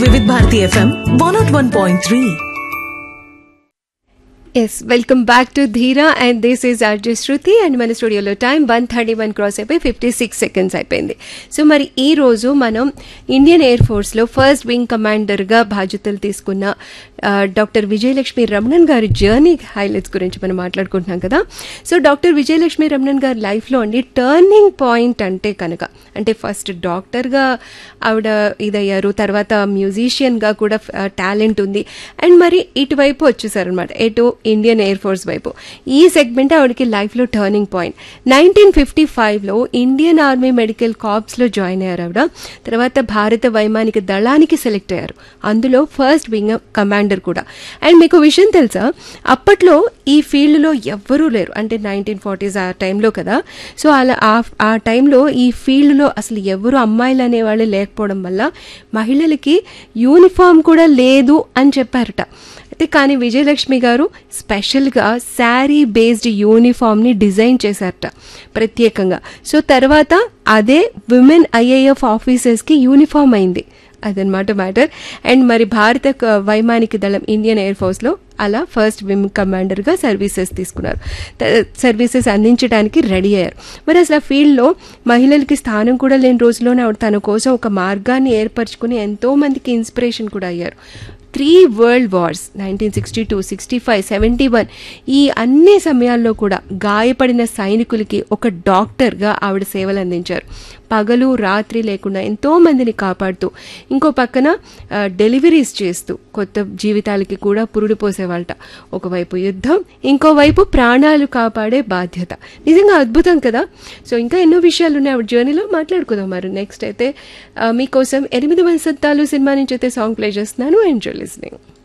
వివిధ Bharati FM one naught one point three yes welcome back to Dheera and this is RJ Shruti and మన స్టూడియోలో time one thirty one cross అయిపోయి fifty six seconds అయిపోయింది so మరి ఈ రోజు మనం ఇండియన్ ఎయిర్ ఫోర్స్లో ఫస్ట్ వింగ్ కమాండర్గా బాధ్యతలు తీసుకున్న ఆ, డాక్టర్ విజయలక్ష్మి రమణన్ గారి జర్నీ హైలైట్స్ గురించి మనం మాట్లాడుకుంటున్నాం కదా సో డాక్టర్ విజయలక్ష్మి రమణన్ గారి లైఫ్లో అండి టర్నింగ్ పాయింట్ అంటే కనుక అంటే ఫస్ట్ డాక్టర్గా ఆవిడ ఇదయ్యారు తర్వాత మ్యూజిషియన్గా కూడా టాలెంట్ ఉంది అండ్ మరి ఇటువైపు వచ్చేసారనమాట ఎటు ఇండియన్ ఎయిర్ ఫోర్స్ వైపు ఈ సెగ్మెంట్ ఆవిడకి లైఫ్లో టర్నింగ్ పాయింట్ నైన్టీన్ ఫిఫ్టీ ఫైవ్లో ఇండియన్ ఆర్మీ మెడికల్ కార్ప్స్లో జాయిన్ అయ్యారు ఆవిడ తర్వాత భారత వైమానిక దళానికి సెలెక్ట్ అయ్యారు అందులో ఫస్ట్ వింగ్ కమాండర్ కూడా అండ్ మీకు విషయం తెలుసా అప్పట్లో ఈ ఫీల్డ్లో ఎవ్వరూ లేరు అంటే నైన్టీన్ ఫార్టీస్ ఆ టైంలో కదా సో అలా ఆ- ఆ టైంలో ఈ ఫీల్డ్లో అసలు ఎవరు అమ్మాయిలు అనేవాళ్ళు లేకపోవడం వల్ల మహిళలకి యూనిఫామ్ కూడా లేదు అని చెప్పారట అయితే కానీ విజయలక్ష్మి గారు స్పెషల్గా శారీ బేస్డ్ యూనిఫామ్ని డిజైన్ చేశారట ప్రత్యేకంగా సో తర్వాత అదే విమెన్ ఐఏఎఫ్ ఆఫీసర్స్కి యూనిఫామ్ అయింది అదనమాట మ్యాటర్ అండ్ మరి భారత క- వైమానిక దళం ఇండియన్ ఎయిర్ ఫోర్స్లో అలా ఫస్ట్ విమ్ కమాండర్గా సర్వీసెస్ తీసుకున్నారు త- సర్వీసెస్ అందించడానికి రెడీ అయ్యారు మరి అసలు ఆ ఫీల్డ్లో మహిళలకి స్థానం కూడా లేని రోజుల్లోనే ఆవిడ తన కోసం ఒక మార్గాన్ని ఏర్పరచుకుని ఎంతో మందికి ఇన్స్పిరేషన్ కూడా అయ్యారు three world wars nineteen sixty two sixty five seventy one ఈ అన్ని సమయాల్లో కూడా గాయపడిన సైనికులకి ఒక డాక్టర్గా ఆవిడ సేవలు అందించారు పగలు రాత్రి లేకుండా ఎంతో మందిని కాపాడుతూ ఇంకో పక్కన ఆ, డెలివరీస్ చేస్తూ కొత్త జీవితాలకి కూడా పురుడు పోసేవాళ్ళట ఒకవైపు యుద్ధం ఇంకోవైపు ప్రాణాలు కాపాడే బాధ్యత నిజంగా అద్భుతం కదా సో ఇంకా ఎన్నో విషయాలు ఉన్నాయి ఆవిడ జర్నీలో మాట్లాడుకుందాం మరి నెక్స్ట్ అయితే ఆ, మీకోసం ఎనిమిది వసంతాలు సినిమా నుంచి అయితే సాంగ్ ప్లే చేస్తున్నాను ఎంజాయ్ లిస్నింగ్